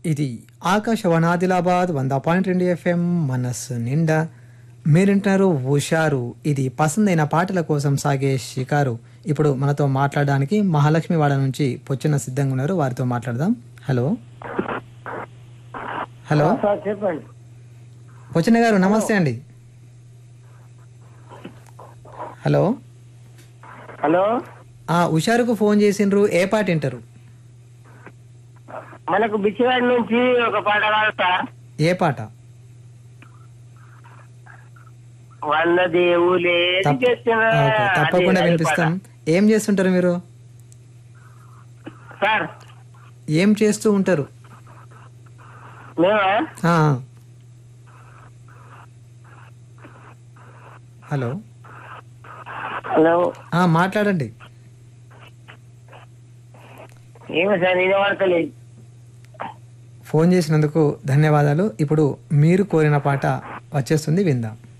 ఇది ఆకాశవాణి ఆదిలాబాద్ వంద పాయింట్ రెండు ఎఫ్ఎం మనస్సు నిండా మీరింటారు హుషారు ఇది పసందైన పాటల కోసం సాగే షికారు ఇప్పుడు మనతో మాట్లాడడానికి మహాలక్ష్మి వాడ నుంచి పొచ్చిన సిద్ధంగా ఉన్నారు వారితో మాట్లాడదాం హలో హలో సార్ చెప్పండి పొచ్చిన గారు నమస్తే అండి హలో హలో ఆ హుషారుకు ఫోన్ చేసిండ్రు ఏ పాట వింటారు మనకు బిచ్చివాడి నుంచి ఒక పాట కాదు సార్ ఏ పాట వంద దేవులే తప్ప- ఓకే, తప్పకుండా వినిపిస్తాం ఏం చేస్తుంటారు మీరు సార్ ఏం చేస్తూ ఉంటారు మేమా ఆ. హలో హలో ఆ, మాట్లాడండి ఏమో సార్ నేను వాడతలేదు ఫోన్ చేసినందుకు ధన్యవాదాలు ఇప్పుడు మీరు కోరిన పాట వచ్చేస్తుంది విందాం